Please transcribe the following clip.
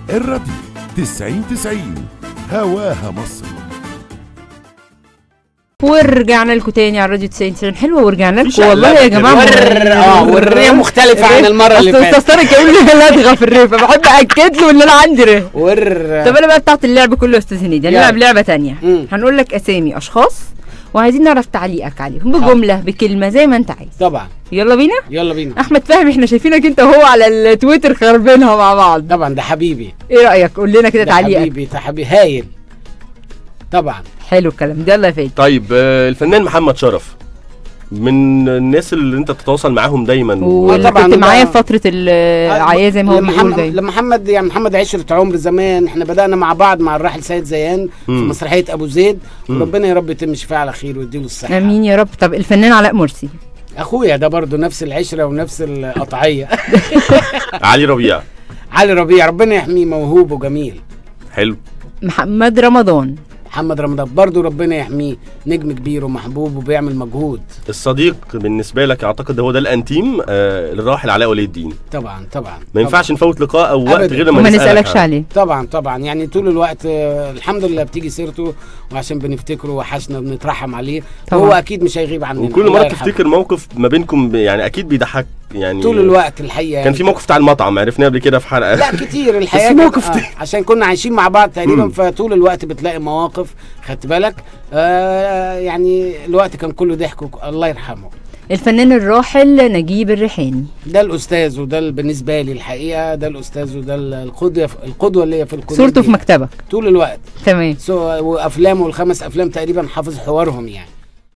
الراديو 90 90 هواها مصر ورجعنا لكم تاني على الراديو 90 90 حلوه ورجعنا مفيش لكم والله يا قلبك جماعه الور- اه والريه مختلفه عن المره اللي اصل فاتت استاذ طارق يقول لي لدغه في الريف فبحب اكد له ان انا عندي ريف ور طب انا بقى بتاعت اللعب كله يا استاذ هنيدي يلا. هنلعب لعبه تانية مم. هنقول لك اسامي اشخاص وعايزين نعرف تعليقك عليهم بجمله بكلمه زي ما انت عايز طبعا يلا بينا يلا بينا احمد فهمي احنا شايفينك انت وهو على التويتر خربينها مع بعض طبعا ده حبيبي ايه رايك قول لنا كده ده تعليقك حبيبي ده حبيبي هايل طبعا حلو الكلام ده يلا يا فادي طيب آه، الفنان محمد شرف من الناس اللي انت تتواصل معاهم دايما واللي طبعاً كنت ده- معايا في فتره العيا زي ما هو بيقول لمحمد زي لمحمد يعني محمد عشرة عمر زمان احنا بدأنا مع بعض مع الراحل سيد زيان في مم. مسرحية أبو زيد مم. وربنا يا رب يتم شفاعه على خير ويديله الصحة امين يا رب طب الفنان علاء مرسي أخويا ده برضه نفس العشرة ونفس القطعية علي ربيع علي ربيع ربنا يحميه موهوب وجميل حلو محمد رمضان محمد رمضان برضه ربنا يحميه نجم كبير ومحبوب وبيعمل مجهود الصديق بالنسبه لك اعتقد هو ده الانتيم آه للراحل علاء ولي الدين طبعا طبعا ما ينفعش نفوت لقاء او وقت أبداً. غير لما وما نسألك نسالكش عنه. عليه طبعا طبعا يعني طول الوقت آه، الحمد لله بتيجي سيرته وعشان بنفتكره وحشنا بنترحم عليه طبعاً. وهو اكيد مش هيغيب عننا وكل الله مره يرحمه. تفتكر موقف ما بينكم ب- يعني اكيد بيضحك يعني طول الوقت الحقيقه كان في موقف بتاع المطعم عرفناه قبل كده في حلقه لا كتير الحقيقه بس كانت- موقف آه تاني. عشان كنا عايشين مع بعض تقريبا مم. فطول الوقت بتلاقي مواقف خدت بالك آه يعني الوقت كان كله ضحك وك- الله يرحمه الفنان الراحل نجيب الريحاني ده الاستاذ وده ال- بالنسبه لي الحقيقه ده الاستاذ وده ال- القدوه القدوه اللي هي في الكوميديا صورته في مكتبك طول الوقت تمام سو وافلامه الخمس افلام تقريبا حافظ حوارهم يعني